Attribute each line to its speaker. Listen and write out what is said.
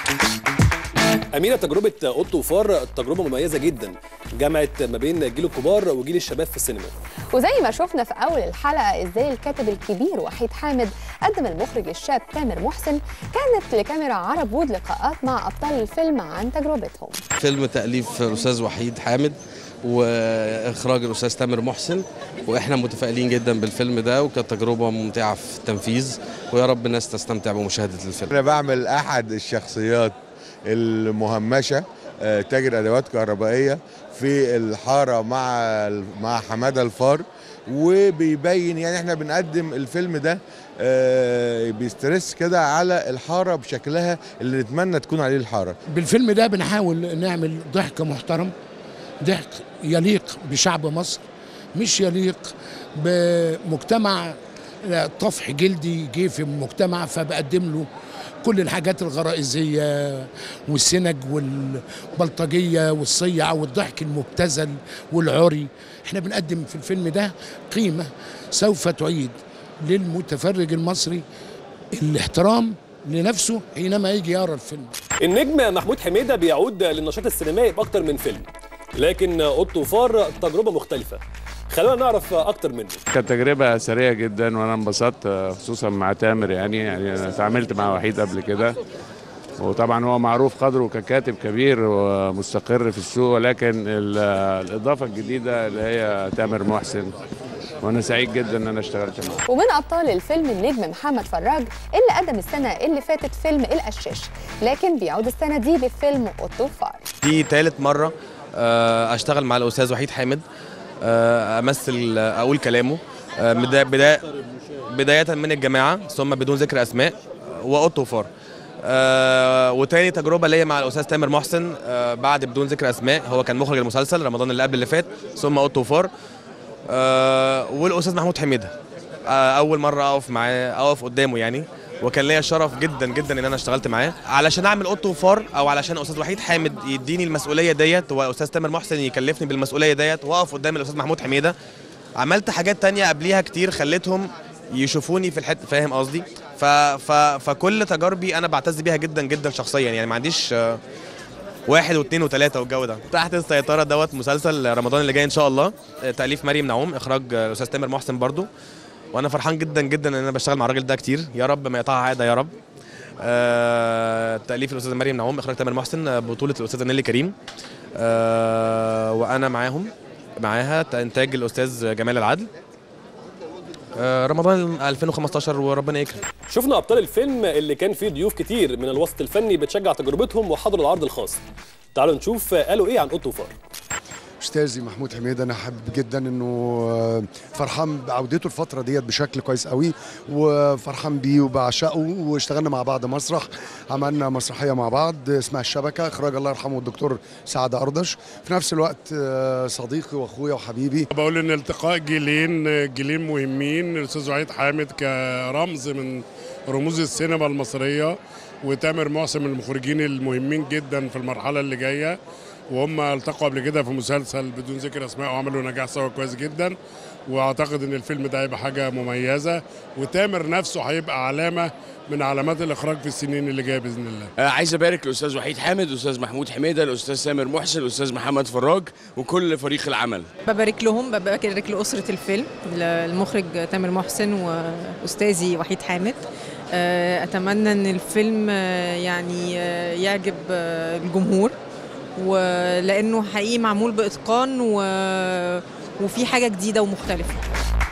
Speaker 1: أميرة تجربة أوتو وفار تجربة مميزة جدا جمعت ما بين جيل الكبار وجيل الشباب في السينما
Speaker 2: وزي ما شفنا في أول الحلقة إزاي الكاتب الكبير وحيد حامد قدم المخرج الشاب تامر محسن كانت لكاميرا عرب وود لقاءات مع أبطال الفيلم عن تجربتهم
Speaker 3: فيلم تأليف الأستاذ وحيد حامد وإخراج الأستاذ تامر محسن وإحنا متفائلين جدا بالفيلم ده وكانت تجربة ممتعة في التنفيذ ويا رب الناس تستمتع بمشاهدة الفيلم
Speaker 4: انا بعمل احد الشخصيات المهمشه آه، تاجر ادوات كهربائيه في الحاره مع مع حماده الفار وبيبين يعني احنا بنقدم الفيلم ده آه، بيسترس كده على الحاره بشكلها اللي نتمنى تكون عليه الحاره
Speaker 5: بالفيلم ده بنحاول نعمل ضحك محترم ضحك يليق بشعب مصر مش يليق بمجتمع طفح جلدي جه في المجتمع فبقدم له كل الحاجات الغرائزية والسنج والبلطجية والصيع والضحك المبتذل والعري احنا بنقدم في الفيلم ده قيمة سوف تعيد للمتفرج المصري الاحترام لنفسه حينما يجي يرى الفيلم
Speaker 1: النجم محمود حميدة بيعود للنشاط السينمائي بأكتر من فيلم لكن أوتو وفار تجربة مختلفة خلونا نعرف أكتر منه
Speaker 6: كانت تجربة سريعة جدا وأنا انبسطت خصوصا مع تامر يعني يعني أنا اتعاملت مع وحيد قبل كده وطبعا هو معروف قدره ككاتب كبير ومستقر في السوق ولكن ال- الإضافة الجديدة اللي هي تامر محسن وأنا سعيد جدا إن أنا اشتغلت معاه
Speaker 2: ومن أبطال الفيلم النجم محمد فراج اللي قدم السنة اللي فاتت فيلم القشاش لكن بيعود السنة دي بفيلم أوتو فار
Speaker 3: دي تالت مرة آه، أشتغل مع الأستاذ وحيد حامد آه، أمثل آه، أقول كلامه آه، بدا- بدا- بداية من الجماعة ثم بدون ذكر أسماء وأوتو فار آه وتاني تجربة ليا مع الأستاذ تامر محسن آه بعد بدون ذكر أسماء هو كان مخرج المسلسل رمضان اللي قبل اللي فات ثم أوتو فار آه والأستاذ محمود حميدة آه أول مرة أقف معاه أقف قدامه يعني وكان ليا شرف جدا جدا ان انا اشتغلت معاه علشان اعمل اوتو فار او علشان استاذ وحيد حامد يديني المسؤوليه ديت واستاذ تامر محسن يكلفني بالمسؤوليه ديت واقف قدام الاستاذ محمود حميده عملت حاجات تانية قبليها كتير خلتهم يشوفوني في الحته فاهم قصدي ف... ف... فكل تجاربي انا بعتز بيها جدا جدا شخصيا يعني ما عنديش آه، واحد واثنين وثلاثة والجو ده تحت السيطرة دوت مسلسل رمضان اللي جاي إن شاء الله آه، تأليف مريم نعوم إخراج آه، الأستاذ تامر محسن برضو وأنا فرحان جدا جدا إن أنا بشتغل مع الراجل ده كتير يا رب ما يقطعها عادة يا رب آه، تأليف الأستاذة مريم نعوم إخراج تامر محسن آه، بطولة الأستاذة نيلي كريم آه، وأنا معاهم معاها إنتاج الأستاذ جمال العدل آه، رمضان 2015 وربنا يكرم
Speaker 1: شفنا أبطال الفيلم اللي كان فيه ضيوف كتير من الوسط الفني بتشجع تجربتهم وحضروا العرض الخاص تعالوا نشوف قالوا إيه عن أوتو وفار
Speaker 7: استاذي محمود حميد انا حابب جدا انه فرحان بعودته الفتره ديت بشكل كويس قوي وفرحان بيه وبعشقه واشتغلنا مع بعض مسرح عملنا مسرحيه مع بعض اسمها الشبكه اخراج الله يرحمه الدكتور سعد اردش في نفس الوقت آه، صديقي واخويا وحبيبي
Speaker 8: بقول ان التقاء جيلين جيلين مهمين الاستاذ وحيد حامد كرمز من رموز السينما المصريه وتامر محسن من المخرجين المهمين جدا في المرحله اللي جايه وهم التقوا قبل كده في مسلسل بدون ذكر اسماء وعملوا نجاح سوا كويس جدا واعتقد ان الفيلم ده هيبقى حاجه مميزه وتامر نفسه هيبقى علامه من علامات الاخراج في السنين اللي جايه باذن الله
Speaker 9: آه، عايز ابارك الاستاذ وحيد حامد الاستاذ محمود حميده الاستاذ سامر محسن الاستاذ محمد فراج وكل فريق العمل
Speaker 10: ببارك لهم ببارك لأسرة الفيلم المخرج تامر محسن وأستاذي وحيد حامد آه، أتمنى أن الفيلم آه، يعني آه، يعجب آه، الجمهور ولأنه حقيقي معمول بإتقان و... وفي حاجة جديدة ومختلفة